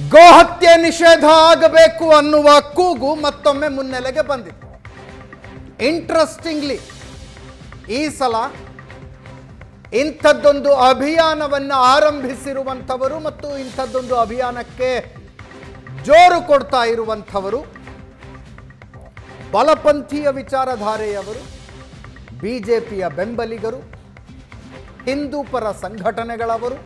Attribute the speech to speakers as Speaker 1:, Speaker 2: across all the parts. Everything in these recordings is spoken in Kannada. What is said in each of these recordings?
Speaker 1: ಗೋಹತ್ಯೆ ನಿಷೇಧ ಆಗಬೇಕು ಅನ್ನುವ ಕೂಗು ಮತ್ತೊಮ್ಮೆ ಮುನ್ನೆಲೆಗೆ ಬಂದಿದೆ ಇಂಟ್ರೆಸ್ಟಿಂಗ್ಲಿ ಈ ಸಲ ಇಂಥದ್ದೊಂದು ಅಭಿಯಾನವನ್ನು ಆರಂಭಿಸಿರುವಂಥವರು ಮತ್ತು ಇಂಥದ್ದೊಂದು ಅಭಿಯಾನಕ್ಕೆ ಜೋರು ಕೊಡ್ತಾ ಇರುವಂಥವರು ಬಲಪಂಥೀಯ ವಿಚಾರಧಾರೆಯವರು ಬಿ ಜೆ ಪಿಯ ಬೆಂಬಲಿಗರು ಹಿಂದೂ ಪರ ಸಂಘಟನೆಗಳವರು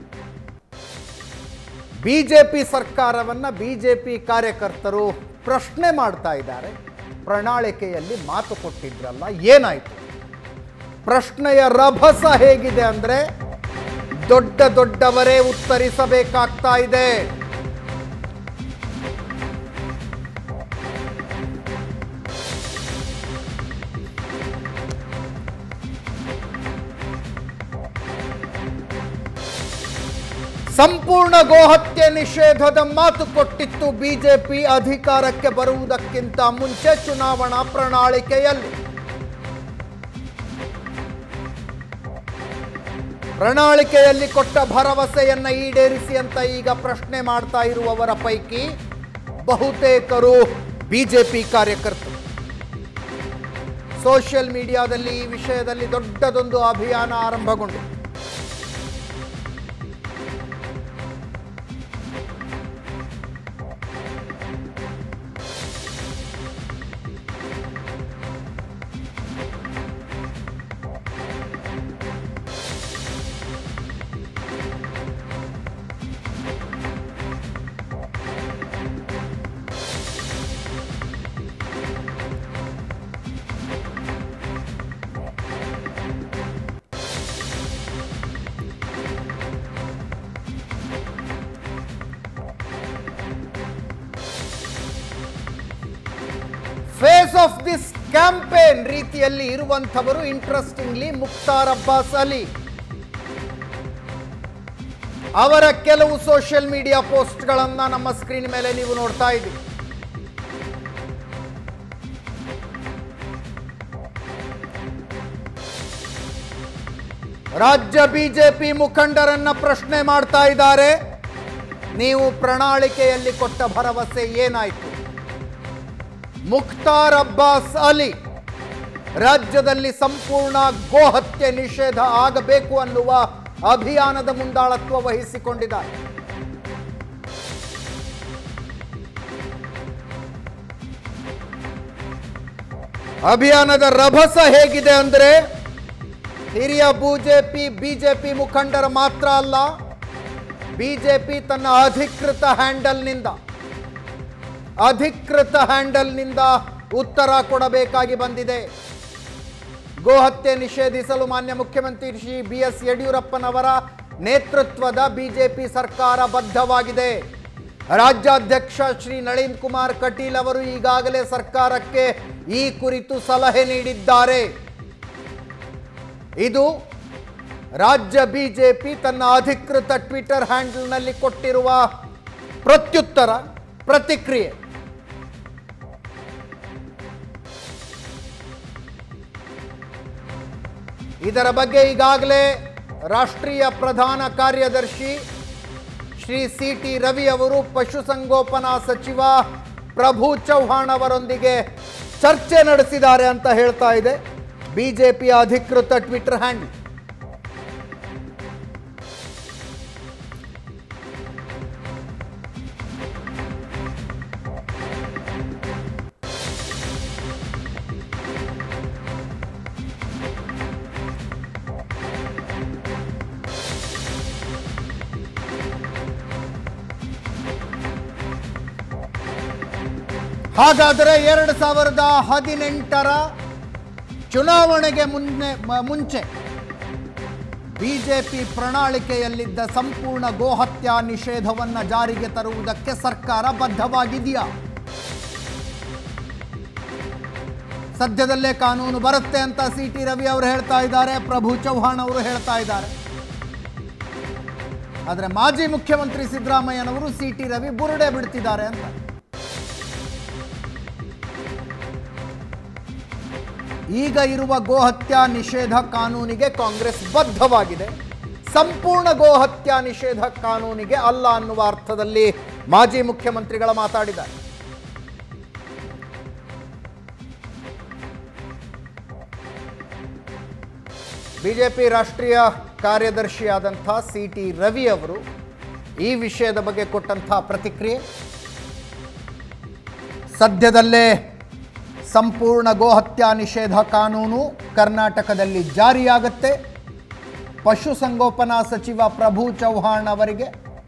Speaker 1: ಬಿ ಜೆ ಪಿ ಸರ್ಕಾರವನ್ನು ಬಿ ಜೆ ಪಿ ಕಾರ್ಯಕರ್ತರು ಪ್ರಶ್ನೆ ಮಾಡ್ತಾ ಇದ್ದಾರೆ ಪ್ರಣಾಳಿಕೆಯಲ್ಲಿ ಮಾತು ಕೊಟ್ಟಿದ್ರಲ್ಲ ಏನಾಯಿತು ಪ್ರಶ್ನೆಯ ರಭಸ ಹೇಗಿದೆ ಅಂದರೆ ದೊಡ್ಡ ದೊಡ್ಡವರೇ ಉತ್ತರಿಸಬೇಕಾಗ್ತಾ ಇದೆ ಸಂಪೂರ್ಣ ಗೋಹತ್ಯೆ ನಿಷೇಧದ ಮಾತು ಕೊಟ್ಟಿತ್ತು ಬಿಜೆಪಿ ಅಧಿಕಾರಕ್ಕೆ ಬರುವುದಕ್ಕಿಂತ ಮುಂಚೆ ಚುನಾವಣಾ ಪ್ರಣಾಳಿಕೆಯಲ್ಲಿ ಪ್ರಣಾಳಿಕೆಯಲ್ಲಿ ಕೊಟ್ಟ ಭರವಸೆಯನ್ನ ಈಡೇರಿಸಿ ಅಂತ ಈಗ ಪ್ರಶ್ನೆ ಮಾಡ್ತಾ ಇರುವವರ ಪೈಕಿ ಬಹುತೇಕರು ಬಿಜೆಪಿ ಕಾರ್ಯಕರ್ತರು ಸೋಷಿಯಲ್ ಮೀಡಿಯಾದಲ್ಲಿ ಈ ವಿಷಯದಲ್ಲಿ ದೊಡ್ಡದೊಂದು ಅಭಿಯಾನ ಆರಂಭಗೊಂಡಿದೆ ಫೇಸ್ ಆಫ್ ದಿಸ್ ಕ್ಯಾಂಪೇನ್ ರೀತಿಯಲ್ಲಿ ಇರುವಂಥವರು ಇಂಟ್ರೆಸ್ಟಿಂಗ್ಲಿ ಮುಕ್ತಾರ್ ಅಬ್ಬಾಸ್ ಅಲಿ ಅವರ ಕೆಲವು ಸೋಷಿಯಲ್ ಮೀಡಿಯಾ ಪೋಸ್ಟ್ಗಳನ್ನ ನಮ್ಮ ಸ್ಕ್ರೀನ್ ಮೇಲೆ ನೀವು ನೋಡ್ತಾ ಇದ್ದೀರಿ ರಾಜ್ಯ ಬಿಜೆಪಿ ಮುಖಂಡರನ್ನ ಪ್ರಶ್ನೆ ಮಾಡ್ತಾ ಇದ್ದಾರೆ ನೀವು ಪ್ರಣಾಳಿಕೆಯಲ್ಲಿ ಕೊಟ್ಟ ಭರವಸೆ ಏನಾಯಿತು ಮುಖ್ತಾರ್ ಅಬ್ಬಾಸ್ ಅಲಿ ರಾಜ್ಯದಲ್ಲಿ ಸಂಪೂರ್ಣ ಗೋಹತ್ಯೆ ನಿಷೇಧ ಆಗಬೇಕು ಅನ್ನುವ ಅಭಿಯಾನದ ಮುಂದಾಳತ್ವ ವಹಿಸಿಕೊಂಡಿದ್ದಾರೆ ಅಭಿಯಾನದ ರಭಸ ಹೇಗಿದೆ ಅಂದ್ರೆ ಹಿರಿಯ ಬಿಜೆಪಿ ಬಿಜೆಪಿ ಮುಖಂಡರ ಮಾತ್ರ ಅಲ್ಲ ಬಿಜೆಪಿ ತನ್ನ ಅಧಿಕೃತ ಹ್ಯಾಂಡಲ್ನಿಂದ ಅಧಿಕೃತ ಹ್ಯಾಂಡಲ್ನಿಂದ ಉತ್ತರ ಕೊಡಬೇಕಾಗಿ ಬಂದಿದೆ ಗೋಹತ್ಯೆ ನಿಷೇಧಿಸಲು ಮಾನ್ಯ ಮುಖ್ಯಮಂತ್ರಿ ಶ್ರೀ ಬಿ ಎಸ್ ಯಡಿಯೂರಪ್ಪನವರ ನೇತೃತ್ವದ ಬಿಜೆಪಿ ಸರ್ಕಾರ ಬದ್ಧವಾಗಿದೆ ರಾಜ್ಯಾಧ್ಯಕ್ಷ ಶ್ರೀ ನಳಿನ್ ಕುಮಾರ್ ಕಟೀಲ್ ಅವರು ಈಗಾಗಲೇ ಸರ್ಕಾರಕ್ಕೆ ಈ ಕುರಿತು ಸಲಹೆ ನೀಡಿದ್ದಾರೆ ಇದು ರಾಜ್ಯ ಬಿಜೆಪಿ ತನ್ನ ಅಧಿಕೃತ ಟ್ವಿಟರ್ ಹ್ಯಾಂಡಲ್ನಲ್ಲಿ ಕೊಟ್ಟಿರುವ ಪ್ರತ್ಯುತ್ತರ ಪ್ರತಿಕ್ರಿಯೆ ಇದರ ಬಗ್ಗೆ ಈಗಾಗಲೇ ರಾಷ್ಟ್ರೀಯ ಪ್ರಧಾನ ಕಾರ್ಯದರ್ಶಿ ಶ್ರೀ ಸಿ ಟಿ ರವಿ ಅವರು ಪಶುಸಂಗೋಪನಾ ಸಚಿವ ಪ್ರಭು ಚೌಹಾಣ್ ಅವರೊಂದಿಗೆ ಚರ್ಚೆ ನಡೆಸಿದ್ದಾರೆ ಅಂತ ಹೇಳ್ತಾ ಇದೆ ಬಿಜೆಪಿಯ ಅಧಿಕೃತ ಟ್ವಿಟರ್ ಹ್ಯಾಂಡಲ್ ಹಾಗಾದರೆ ಎರಡು ಸಾವಿರದ ಹದಿನೆಂಟರ ಚುನಾವಣೆಗೆ ಮುನ್ನೆ ಮ- ಮುಂಚೆ ಬಿಜೆಪಿ ಪ್ರಣಾಳಿಕೆಯಲ್ಲಿದ್ದ ಸಂಪೂರ್ಣ ಗೋಹತ್ಯಾ ನಿಷೇಧವನ್ನು ಜಾರಿಗೆ ತರುವುದಕ್ಕೆ ಸರ್ಕಾರ ಬದ್ಧವಾಗಿದೆಯಾ ಸದ್ಯದಲ್ಲೇ ಕಾನೂನು ಬರುತ್ತೆ ಅಂತ ಸಿ ಟಿ ರವಿ ಅವರು ಹೇಳ್ತಾ ಇದ್ದಾರೆ ಪ್ರಭು ಚೌಹಾಣ್ ಅವರು ಹೇಳ್ತಾ ಇದ್ದಾರೆ ಆದರೆ ಮಾಜಿ ಮುಖ್ಯಮಂತ್ರಿ ಸಿದ್ದರಾಮಯ್ಯನವರು ಸಿ ಟಿ ರವಿ ಬುರುಡೆ ಬಿಡ್ತಿದ್ದಾರೆ ಅಂತ ಈಗ ಇರುವ ಗೋಹತ್ಯಾ ನಿಷೇಧ ಕಾನೂನಿಗೆ ಕಾಂಗ್ರೆಸ್ ಬದ್ಧವಾಗಿದೆ ಸಂಪೂರ್ಣ ಗೋಹತ್ಯಾ ನಿಷೇಧ ಕಾನೂನಿಗೆ ಅಲ್ಲ ಅನ್ನುವ ಅರ್ಥದಲ್ಲಿ ಮಾಜಿ ಮುಖ್ಯಮಂತ್ರಿಗಳ ಮಾತಾಡಿದ್ದಾರೆ ಬಿಜೆಪಿ ರಾಷ್ಟ್ರೀಯ ಕಾರ್ಯದರ್ಶಿಯಾದಂಥ ಸಿ ಟಿ ರವಿ ಅವರು ಈ ವಿಷಯದ ಬಗ್ಗೆ ಕೊಟ್ಟಂಥ ಪ್ರತಿಕ್ರಿಯೆ ಸದ್ಯದಲ್ಲೇ ಸಂಪೂರ್ಣ ಗೋಹತ್ಯಾ ನಿಷೇಧ ಕಾನೂನು ಕರ್ನಾಟಕದಲ್ಲಿ ಜಾರಿಯಾಗುತ್ತೆ ಪಶುಸಂಗೋಪನಾ ಸಚಿವ ಪ್ರಭು ಚೌಹಾಣ್ ಅವರಿಗೆ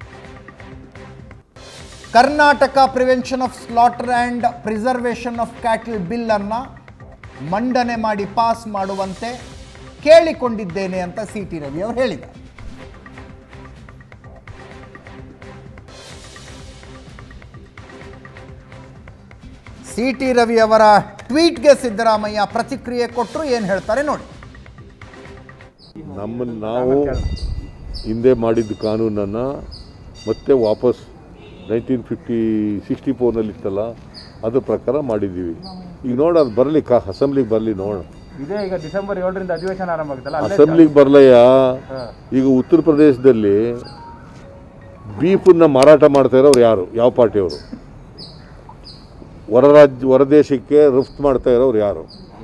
Speaker 1: Karnataka prevention of slaughter and preservation of cattle bill ಅನ್ನ ಮಂಡನೆ ಮಾಡಿ ಪಾಸ್ ಮಾಡುವಂತೆ ಕೇಳಿಕೊಂಡಿದ್ದೇನೆ ಅಂತ ಸಿ ಟಿ ರವಿ ಅವರು ಹೇಳಿದ್ದಾರೆ ಸಿ ಟಿ ರವಿ ಅವರ ಟ್ವೀಟ್ಗೆ ಸಿದ್ದರಾಮಯ್ಯ ಪ್ರತಿಕ್ರಿಯೆ ಕೊಟ್ಟರು ಏನು ಹೇಳ್ತಾರೆ ನೋಡಿ
Speaker 2: ನಮ್ಮನ್ನು ನಾವು ಹಿಂದೆ ಮಾಡಿದ್ದ ಕಾನೂನನ್ನು ಮತ್ತೆ ವಾಪಸ್ ನೈನ್ಟೀನ್ ಫಿಫ್ಟಿ ಸಿಕ್ಸ್ಟಿ ಫೋರ್ನಲ್ಲಿ ಇತ್ತಲ್ಲ ಅದ್ರ ಪ್ರಕಾರ ಮಾಡಿದ್ದೀವಿ ಈಗ ನೋಡಿ ಅದು ಬರಲಿ ಕಾ ಅಸೆಂಬ್ಲಿಗೆ ಬರಲಿ ನೋಡೋಣ
Speaker 3: ಇದೇ ಈಗ ಡಿಸೆಂಬರ್ ಏಳರಿಂದ ಅಧಿವೇಶನ ಆರಂಭ ಆಗುತ್ತಲ್ಲ ಅಲ್ಲೇ
Speaker 2: ಅಸೆಂಬ್ಲಿಗೆ ಬರಲಯ್ಯ ಈಗ ಉತ್ತರ ಪ್ರದೇಶದಲ್ಲಿ ಬೀಫನ್ನ ಮಾರಾಟ ಮಾಡ್ತಾ ಇರೋರು ಯಾರು ಯಾವ ಪಾರ್ಟಿಯವರು ಹೊರ ರಾಜ್ಯ ಹೊರದೇಶಕ್ಕೆ ರಫ್ತು ಮಾಡ್ತಾ ಇರೋರು ಯಾರು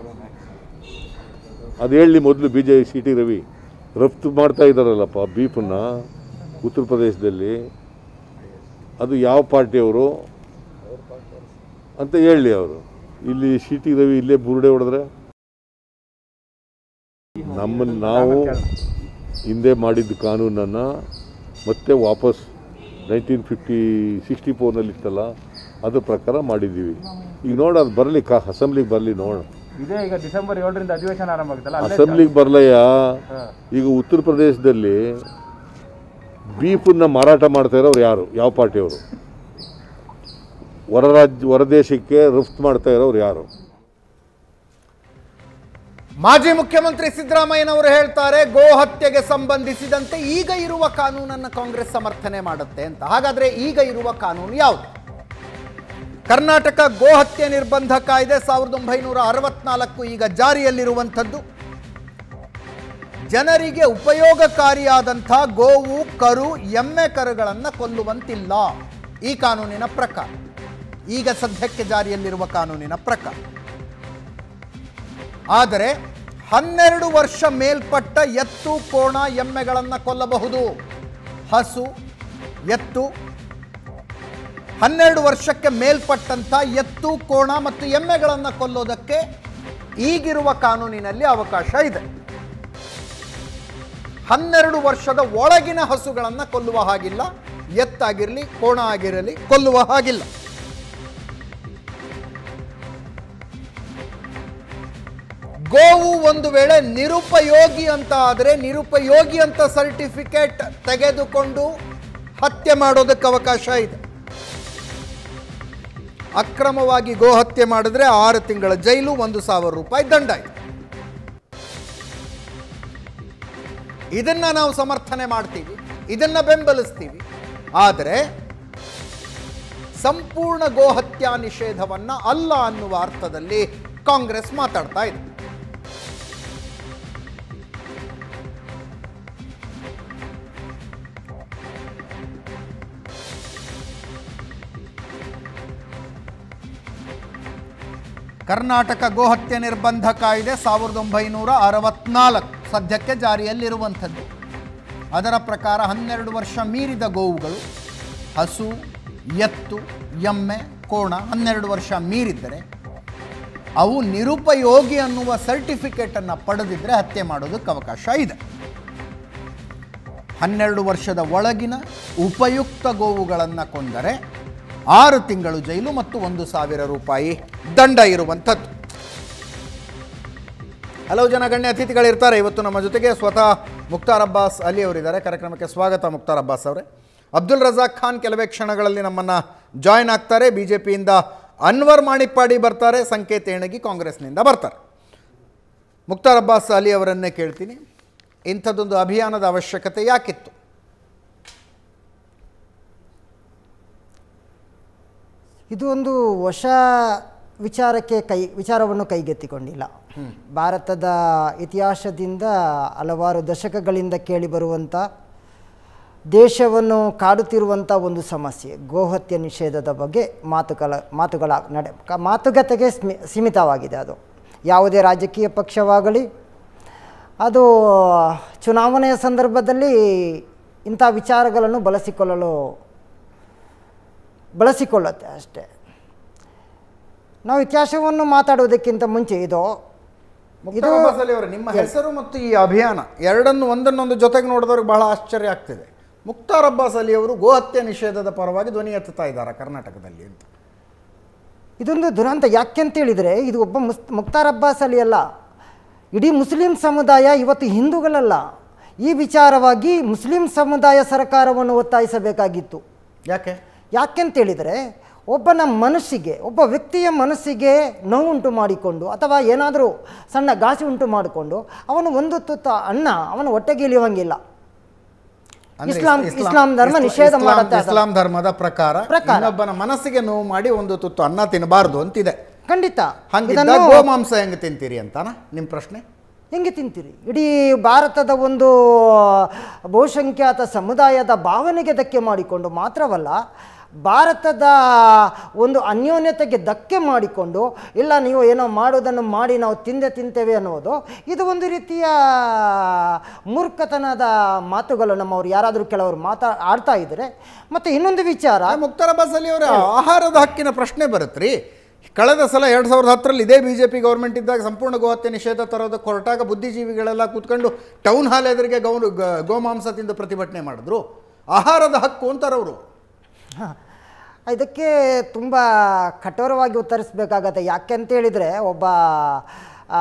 Speaker 2: ಅದು ಹೇಳಿ ಮೊದಲು B J C T Ravi ರಫ್ತು ಮಾಡ್ತಾ ಇದ್ದಾರಲ್ಲಪ್ಪ ಬೀಫನ್ನ ಉತ್ತರ ಪ್ರದೇಶದಲ್ಲಿ ಅದು ಯಾವ ಪಾರ್ಟಿಯವರು ಅಂತ ಹೇಳಿ ಅವರು ಇಲ್ಲಿ ಸಿ ಟಿ ರವಿ ಇಲ್ಲೇ ಬುರುಡೆ ಹೊಡೆದ್ರೆ ನಮ್ಮನ್ನು ನಾವು ಹಿಂದೆ ಮಾಡಿದ್ದ ಕಾನೂನನ್ನು ಮತ್ತೆ ವಾಪಸ್ ನೈನ್ಟೀನ್ ಫಿಫ್ಟಿ ಸಿಕ್ಸ್ಟಿ ಫೋರ್ನಲ್ಲಿ ಇತ್ತಲ್ಲ ಅದ್ರ ಪ್ರಕಾರ ಮಾಡಿದ್ದೀವಿ ಈಗ ನೋಡಿ ಅದು ಬರಲಿ ಕಾ ಅಸೆಂಬ್ಲಿಗೆ ಬರಲಿ ನೋಡೋಣ
Speaker 3: ಇದೇ ಈಗ ಡಿಸೆಂಬರ್ ಏಳರಿಂದ ಅಧಿವೇಶನ ಆರಂಭ ಆಗುತ್ತಲ್ಲ ಅಲ್ಲೇ
Speaker 2: ಅಸೆಂಬ್ಲಿಗೆ ಬರಲಯ್ಯ ಈಗ ಉತ್ತರ ಪ್ರದೇಶದಲ್ಲಿ ಬೀಫನ್ನ ಮಾರಾಟ ಮಾಡ್ತಾ ಇರೋರು ಯಾರು ಯಾವ ಪಾರ್ಟಿಯವರು ಹೊರ ರಾಜ್ಯ ಹೊರದೇಶಕ್ಕೆ ರಫ್ತು ಮಾಡ್ತಾ ಇರೋರು ಯಾರು
Speaker 1: ಮಾಜಿ ಮುಖ್ಯಮಂತ್ರಿ ಸಿದ್ದರಾಮಯ್ಯನವರು ಹೇಳ್ತಾರೆ ಗೋ ಹತ್ಯೆಗೆ ಸಂಬಂಧಿಸಿದಂತೆ ಈಗ ಇರುವ ಕಾನೂನನ್ನು ಕಾಂಗ್ರೆಸ್ ಸಮರ್ಥನೆ ಮಾಡುತ್ತೆ ಅಂತ ಹಾಗಾದ್ರೆ ಈಗ ಇರುವ ಕಾನೂನು ಯಾವುದು ಕರ್ನಾಟಕ ಗೋ ಹತ್ಯೆ ನಿರ್ಬಂಧ ಕಾಯ್ದೆ ಸಾವಿರದ ಒಂಬೈನೂರ ಅರವತ್ನಾಲ್ಕು ಈಗ ಜಾರಿಯಲ್ಲಿರುವಂಥದ್ದು ಜನರಿಗೆ ಉಪಯೋಗಕಾರಿಯಾದಂಥ ಗೋವು ಕರು ಎಮ್ಮೆ ಕರುಗಳನ್ನು ಕೊಲ್ಲುವಂತಿಲ್ಲ ಈ ಕಾನೂನಿನ ಪ್ರಕಾರ ಈಗ ಸದ್ಯಕ್ಕೆ ಜಾರಿಯಲ್ಲಿರುವ ಕಾನೂನಿನ ಪ್ರಕಾರ ಆದರೆ ಹನ್ನೆರಡು ವರ್ಷ ಮೇಲ್ಪಟ್ಟ ಎತ್ತು ಕೋಣ ಎಮ್ಮೆಗಳನ್ನು ಕೊಲ್ಲಬಹುದು ಹಸು ಎತ್ತು ಹನ್ನೆರಡು ವರ್ಷಕ್ಕೆ ಮೇಲ್ಪಟ್ಟಂಥ ಎತ್ತು ಕೋಣ ಮತ್ತು ಎಮ್ಮೆಗಳನ್ನು ಕೊಲ್ಲೋದಕ್ಕೆ ಈಗಿರುವ ಕಾನೂನಿನಲ್ಲಿ ಅವಕಾಶ ಇದೆ ಹನ್ನೆರಡು ವರ್ಷದ ಒಳಗಿನ ಹಸುಗಳನ್ನು ಕೊಲ್ಲುವ ಹಾಗಿಲ್ಲ ಎತ್ತಾಗಿರಲಿ ಕೋಣ ಆಗಿರಲಿ ಕೊಲ್ಲುವ ಹಾಗಿಲ್ಲ ಗೋವು ಒಂದು ವೇಳೆ ನಿರುಪಯೋಗಿ ಅಂತ ಆದರೆ ನಿರುಪಯೋಗಿ ಅಂತ ಸರ್ಟಿಫಿಕೇಟ್ ತೆಗೆದುಕೊಂಡು ಹತ್ಯೆ ಮಾಡೋದಕ್ಕೆ ಅವಕಾಶ ಇದೆ ಅಕ್ರಮವಾಗಿ ಗೋ ಹತ್ಯೆ ಮಾಡಿದ್ರೆ ಆರು ತಿಂಗಳ ಜೈಲು ಒಂದು ಸಾವಿರ ರೂಪಾಯಿ ದಂಡ ಇದೆ ಇದನ್ನ ನಾವು ಸಮರ್ಥನೆ ಮಾಡ್ತೀವಿ ಇದನ್ನ ಬೆಂಬಲಿಸ್ತೀವಿ ಆದರೆ ಸಂಪೂರ್ಣ ಗೋಹತ್ಯಾ ನಿಷೇಧವನ್ನ ಅಲ್ಲ ಅನ್ನುವ ಅರ್ಥದಲ್ಲಿ ಕಾಂಗ್ರೆಸ್ ಮಾತಾಡ್ತಾ ಇದೆ ಕರ್ನಾಟಕ ಗೋಹತ್ಯೆ ನಿರ್ಬಂಧ ಕಾಯ್ದೆ ಸಾವಿರದ ಒಂಬೈನೂರ ಅರವತ್ನಾಲ್ಕು ಸದ್ಯಕ್ಕೆ ಜಾರಿಯಲ್ಲಿರುವಂಥದ್ದು ಅದರ ಪ್ರಕಾರ ಹನ್ನೆರಡು ವರ್ಷ ಮೀರಿದ ಗೋವುಗಳು ಹಸು ಎತ್ತು ಎಮ್ಮೆ ಕೋಣ ಹನ್ನೆರಡು ವರ್ಷ ಮೀರಿದ್ದರೆ ಅವು ನಿರುಪಯೋಗಿ ಅನ್ನುವ ಸರ್ಟಿಫಿಕೇಟನ್ನು ಪಡೆದಿದ್ದರೆ ಹತ್ಯೆ ಮಾಡೋದಕ್ಕೆ ಅವಕಾಶ ಇದೆ ಹನ್ನೆರಡು ವರ್ಷದ ಒಳಗಿನ ಉಪಯುಕ್ತ ಗೋವುಗಳನ್ನು ಕೊಂದರೆ ಆರು ತಿಂಗಳು ಜೈಲು ಮತ್ತು ಒಂದು ಸಾವಿರ ರೂಪಾಯಿ ದಂಡ ಇರುವಂಥದ್ದು ಹಲವು ಜನ ಗಣ್ಯ ಅತಿಥಿಗಳಿರ್ತಾರೆ ಇವತ್ತು ನಮ್ಮ ಜೊತೆಗೆ ಸ್ವತಃ ಮುಕ್ತಾರ್ ಅಬ್ಬಾಸ್ ಅಲಿ ಅವರಿದ್ದಾರೆ ಕಾರ್ಯಕ್ರಮಕ್ಕೆ ಸ್ವಾಗತ ಮುಕ್ತಾರ್ ಅಬ್ಬಾಸ್ ಅವರೇ ಅಬ್ದುಲ್ ರಜಾಕ್ ಖಾನ್ ಕೆಲವೇ ಕ್ಷಣಗಳಲ್ಲಿ ನಮ್ಮನ್ನು ಜಾಯ್ನ್ ಆಗ್ತಾರೆ ಬಿ ಜೆ ಪಿಯಿಂದ ಅನ್ವರ್ ಮಾಣಿಪ್ಪಾಡಿ ಬರ್ತಾರೆ ಸಂಕೇತ್ ಏಣಗಿ ಕಾಂಗ್ರೆಸ್ನಿಂದ ಬರ್ತಾರೆ ಮುಕ್ತಾರ್ ಅಬ್ಬಾಸ್ ಅಲಿ ಅವರನ್ನೇ ಕೇಳ್ತೀನಿ ಇಂಥದ್ದೊಂದು ಅಭಿಯಾನದ ಅವಶ್ಯಕತೆ ಯಾಕಿತ್ತು
Speaker 4: ಇದು ಒಂದು ಹೊಸ ವಿಚಾರಕ್ಕೆ ಕೈ ವಿಚಾರವನ್ನು ಕೈಗೆತ್ತಿಕೊಂಡಿಲ್ಲ ಭಾರತದ ಇತಿಹಾಸದಿಂದ ಹಲವಾರು ದಶಕಗಳಿಂದ ಕೇಳಿಬರುವಂಥ ದೇಶವನ್ನು ಕಾಡುತ್ತಿರುವಂಥ ಒಂದು ಸಮಸ್ಯೆ ಗೋಹತ್ಯೆ ನಿಷೇಧದ ಬಗ್ಗೆ ಮಾತುಗಳ ಮಾತುಗಳ ನಡೆ ಕ- ಮಾತುಕತೆಗೆ ಸ್ಮಿ ಸೀಮಿತವಾಗಿದೆ ಅದು ಯಾವುದೇ ರಾಜಕೀಯ ಪಕ್ಷವಾಗಲಿ ಅದು ಚುನಾವಣೆಯ ಸಂದರ್ಭದಲ್ಲಿ ಇಂಥ ವಿಚಾರಗಳನ್ನು ಬಳಸಿಕೊಳ್ಳಲು ಬಳಸಿಕೊಳ್ಳುತ್ತೆ ಅಷ್ಟೇ ನಾವು ಇತಿಹಾಸವನ್ನು ಮಾತಾಡುವುದಕ್ಕಿಂತ ಮುಂಚೆ ಇದು
Speaker 1: ಮುಕ್ತಾರ್ ಅಬ್ಬಾಸ್ ಅಲಿ ಅವರೇ ನಿಮ್ಮ ಹೆಸರು ಮತ್ತು ಈ ಅಭಿಯಾನ ಎರಡನ್ನು ಒಂದನ್ನೊಂದು ಜೊತೆಗೆ ನೋಡಿದವ್ರಿಗೆ ಬಹಳ ಆಶ್ಚರ್ಯ ಆಗ್ತಿದೆ ಮುಕ್ತಾರ್ ಅಬ್ಬಾಸ್ ಅಲಿ ಅವರು ಗೋಹತ್ಯೆ ನಿಷೇಧದ ಪರವಾಗಿ ಧ್ವನಿ ಎತ್ತುತ್ತಾ ಇದ್ದಾರೆ ಕರ್ನಾಟಕದಲ್ಲಿ ಅಂತ
Speaker 4: ಇದೊಂದು ದುರಂತ ಯಾಕೆಂತ ಹೇಳಿದರೆ ಇದು ಒಬ್ಬ ಮುಸ್ ಮುಕ್ತಾರ್ ಅಬ್ಬಾಸ್ ಅಲಿ ಅಲ್ಲ ಇಡೀ ಮುಸ್ಲಿಂ ಸಮುದಾಯ ಇವತ್ತು ಹಿಂದೂಗಳಲ್ಲ ಈ ವಿಚಾರವಾಗಿ ಮುಸ್ಲಿಂ ಸಮುದಾಯ ಸರ್ಕಾರವನ್ನು ಒತ್ತಾಯಿಸಬೇಕಾಗಿತ್ತು
Speaker 1: ಯಾಕೆ
Speaker 4: ಯಾಕೆಂತ ಹೇಳಿದರೆ ಒಬ್ಬನ ಮನಸ್ಸಿಗೆ ಒಬ್ಬ ವ್ಯಕ್ತಿಯ ಮನಸ್ಸಿಗೆ ನೋವುಂಟು ಮಾಡಿಕೊಂಡು ಅಥವಾ ಏನಾದರೂ ಸಣ್ಣ ಘಾಸಿ ಉಂಟು ಮಾಡಿಕೊಂಡು ಅವನು ಒಂದು ತುತ್ತ ಅನ್ನ ಅವನ ಹೊಟ್ಟೆಗೆ ಇಳಿಯುವಂಗಿಲ್ಲ
Speaker 1: ಅಂದ್ರೆ
Speaker 4: ಇಸ್ಲಾಂ ಇಸ್ಲಾಂ ಧರ್ಮ
Speaker 1: ಇಸ್ಲಾಂ-
Speaker 4: ನಿಷೇಧ
Speaker 1: ಇಸ್ಲಾಂ-
Speaker 4: ಮಾಡುತ್ತೆ ಅದನ್ನು.
Speaker 1: ಇಸ್ಲಾಂ ಧರ್ಮದ ಪ್ರಕಾರ
Speaker 4: ಪ್ರಕಾರ.
Speaker 1: ಇನ್ನೊಬ್ಬನ ಮನಸ್ಸಿಗೆ ನೋವು ಮಾಡಿ ಒಂದು ತುತ್ತು ಅನ್ನ ತಿನ್ನಬಾರ್ದು ಅಂತಿದೆ
Speaker 4: ಖಂಡಿತ
Speaker 1: ಹಂಗಿದ್ದಾಗ
Speaker 4: ಇದನ್ನು
Speaker 1: ಗೋಮಾಂಸ ಹೆಂಗೆ ತಿಂತೀರಿ ಅಂತಾನ ನಿಮ್ಮ ಪ್ರಶ್ನೆ
Speaker 4: ಹೆಂಗೆ ತಿಂತೀರಿ ಇಡೀ ಭಾರತದ ಒಂದು ಬಹುಸಂಖ್ಯಾತ ಸಮುದಾಯದ ಭಾವನೆಗೆ ಧಕ್ಕೆ ಮಾಡಿಕೊಂಡು ಮಾತ್ರವಲ್ಲ ಭಾರತದ ಒಂದು ಅನ್ಯೋನ್ಯತೆಗೆ ಧಕ್ಕೆ ಮಾಡಿಕೊಂಡು ಇಲ್ಲ ನೀವು ಏನೋ ಮಾಡೋದನ್ನು ಮಾಡಿ ನಾವು ತಿಂದೆ ತಿಂತೇವೆ ಅನ್ನೋದು ಇದು ಒಂದು ರೀತಿಯ ಮೂರ್ಖತನದ ಮಾತುಗಳು ನಮ್ಮವ್ರು ಯಾರಾದರೂ ಕೆಲವರು ಮಾತಾ ಆಡ್ತಾ ಇದ್ದಾರೆ ಮತ್ತು ಇನ್ನೊಂದು ವಿಚಾರ
Speaker 1: ಮುಕ್ತಾರ್ ಅಬ್ಬಾಸ್ ಅಲಿ ಅವರ ಆಹಾರದ ಹಕ್ಕಿನ ಪ್ರಶ್ನೆ ಬರುತ್ತ್ರಿ ಕಳೆದ ಸಲ ಎರಡು ಸಾವಿರದ ಹತ್ತರಲ್ಲಿ ಇದೇ ಬಿ ಜೆ ಪಿ ಗೌರ್ಮೆಂಟ್ ಇದ್ದಾಗ ಸಂಪೂರ್ಣ ಗೋಹತ್ಯೆ ನಿಷೇಧ ತರೋದಕ್ಕೆ ಹೊರಟಾಗ ಬುದ್ಧಿಜೀವಿಗಳೆಲ್ಲ ಕೂತ್ಕೊಂಡು ಟೌನ್ ಹಾಲ್ ಎದುರಿಗೆ ಗೌ ಗ- ಗೋಮಾಂಸ ತಿಂದು ಪ್ರತಿಭಟನೆ ಮಾಡಿದ್ರು ಆಹಾರದ ಹಕ್ಕು ಅಂತಾರವರು
Speaker 4: ಹ. ಇದಕ್ಕೆ ತುಂಬ ಕಠೋರವಾಗಿ ಉತ್ತರಿಸಬೇಕಾಗತ್ತೆ ಯಾಕೆ ಅಂತ ಹೇಳಿದರೆ ಒಬ್ಬ ಆ,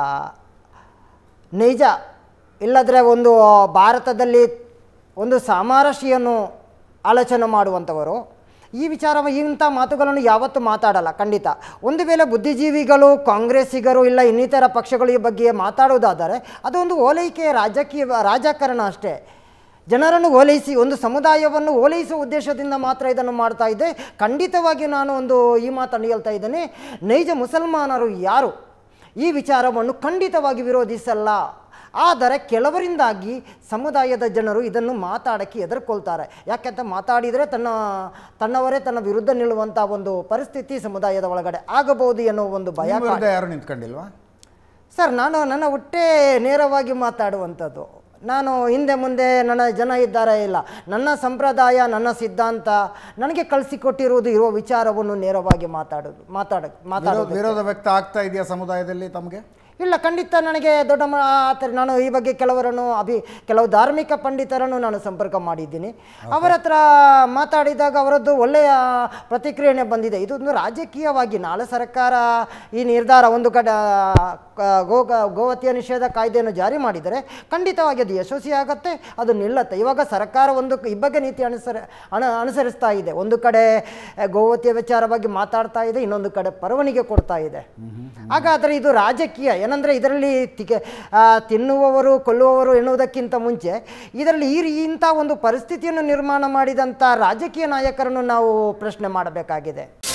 Speaker 4: ನೈಜ ಇಲ್ಲದ್ರೆ ಒಂದು ಭಾರತದಲ್ಲಿ ಒಂದು ಸಾಮರಸ್ಯವನ್ನು ಆಲೋಚನೆ ಮಾಡುವಂಥವರು ಈ ವಿಚಾರ ಇಂಥ ಮಾತುಗಳನ್ನು ಯಾವತ್ತೂ ಮಾತಾಡಲ್ಲ ಖಂಡಿತ ಒಂದು ವೇಳೆ ಬುದ್ಧಿಜೀವಿಗಳು ಕಾಂಗ್ರೆಸ್ಸಿಗರು ಇಲ್ಲ ಇನ್ನಿತರ ಪಕ್ಷಗಳು ಈ ಬಗ್ಗೆ ಮಾತಾಡುವುದಾದರೆ ಅದೊಂದು ಓಲೈಕೆಯ ರಾಜಕೀಯ ರಾಜಕಾರಣ ಅಷ್ಟೇ ಜನರನ್ನು ಓಲೈಸಿ ಒಂದು ಸಮುದಾಯವನ್ನು ಓಲೈಸುವ ಉದ್ದೇಶದಿಂದ ಮಾತ್ರ ಇದನ್ನು ಮಾಡ್ತಾ ಇದ್ದೆ ಖಂಡಿತವಾಗಿ ನಾನು ಒಂದು ಈ ಮಾತನ್ನು ಹೇಳ್ತಾ ಇದ್ದೇನೆ ನೈಜ ಮುಸಲ್ಮಾನರು ಯಾರು ಈ ವಿಚಾರವನ್ನು ಖಂಡಿತವಾಗಿ ವಿರೋಧಿಸಲ್ಲ ಆದರೆ ಕೆಲವರಿಂದಾಗಿ ಸಮುದಾಯದ ಜನರು ಇದನ್ನು ಮಾತಾಡೋಕ್ಕೆ ಹೆದರ್ಕೊಳ್ತಾರೆ ಯಾಕೆಂತ ಮಾತಾಡಿದರೆ ತನ್ನ ತನ್ನವರೇ ತನ್ನ ವಿರುದ್ಧ ನಿಲ್ಲುವಂಥ ಒಂದು ಪರಿಸ್ಥಿತಿ ಸಮುದಾಯದ ಒಳಗಡೆ ಆಗಬಹುದು ಎನ್ನುವ ಒಂದು ಭಯ
Speaker 1: ನಿಮ್ಮ ವಿರುದ್ಧ ಯಾರು ನಿಂತ್ಕೊಂಡಿಲ್ವಾ
Speaker 4: ಸರ್ ನಾನು ನನ್ನ ಹೊಟ್ಟೆ ನೇರವಾಗಿ ಮಾತಾಡುವಂಥದ್ದು ನಾನು ಹಿಂದೆ ಮುಂದೆ ನನ್ನ ಜನ ಇದ್ದಾರೆ ಇಲ್ಲ ನನ್ನ ಸಂಪ್ರದಾಯ ನನ್ನ ಸಿದ್ಧಾಂತ ನನಗೆ ಕಳಿಸಿಕೊಟ್ಟಿರುವುದು ಇರುವ ವಿಚಾರವನ್ನು ನೇರವಾಗಿ ಮಾತಾಡೋದು ಮಾತಾಡ
Speaker 1: ವಿರೋಧ
Speaker 4: ಮಾತಾಡೋದು
Speaker 1: ವಿರೋಧ ವ್ಯಕ್ತ ಆಗ್ತಾ ಇದೆಯಾ ಸಮುದಾಯದಲ್ಲಿ ತಮಗೆ
Speaker 4: ಇಲ್ಲ ಖಂಡಿತ ನನಗೆ ದೊಡ್ಡ ಮ ಆತರ ನಾನು ಈ ಬಗ್ಗೆ ಕೆಲವರನ್ನು ಅಭಿ ಕೆಲವು ಧಾರ್ಮಿಕ ಪಂಡಿತರನ್ನು ನಾನು ಸಂಪರ್ಕ ಮಾಡಿದ್ದೀನಿ ಅವರ ಹತ್ರ ಮಾತಾಡಿದಾಗ ಅವರದ್ದು ಒಳ್ಳೆಯ ಪ್ರತಿಕ್ರಿಯೆ ಬಂದಿದೆ ಇದೊಂದು ರಾಜಕೀಯವಾಗಿ ನಾಳೆ ಸರ್ಕಾರ ಈ ನಿರ್ಧಾರ ಒಂದು ಕಡೆ ಆ, ಗೋ ಗೋವತ್ಯ ನಿಷೇಧ ಕಾಯ್ದೆಯನ್ನು ಜಾರಿ ಮಾಡಿದರೆ ಖಂಡಿತವಾಗಿ ಅದು ಯಶಸ್ವಿ ಆಗುತ್ತೆ ಅದು ನಿಲ್ಲತ್ತೆ ಇವಾಗ ಸರ್ಕಾರ ಒಂದು ಇಬ್ಬಗೆ ನೀತಿ ಅನುಸರ ಅನು ಅನುಸರಿಸ್ತಾ ಇದೆ ಒಂದು ಕಡೆ ಆ, ಗೋವತ್ಯ ವಿಚಾರವಾಗಿ ಮಾತಾಡ್ತಾ ಇದೆ ಇನ್ನೊಂದು ಕಡೆ ಪರವಾನಿಗೆ ಕೊಡ್ತಾ ಇದೆ ಹಾಗಾದರೆ ಇದು ರಾಜಕೀಯ ಏನಂದರೆ ಇದರಲ್ಲಿ ತಿಕೆ ಆ, ತಿನ್ನುವವರು ಕೊಲ್ಲುವವರು ಎನ್ನುವುದಕ್ಕಿಂತ ಮುಂಚೆ ಇದರಲ್ಲಿ ಈ ರೀ- ಇಂಥ ಒಂದು ಪರಿಸ್ಥಿತಿಯನ್ನು ನಿರ್ಮಾಣ ಮಾಡಿದಂಥ ರಾಜಕೀಯ ನಾಯಕರನ್ನು ನಾವು ಪ್ರಶ್ನೆ ಮಾಡಬೇಕಾಗಿದೆ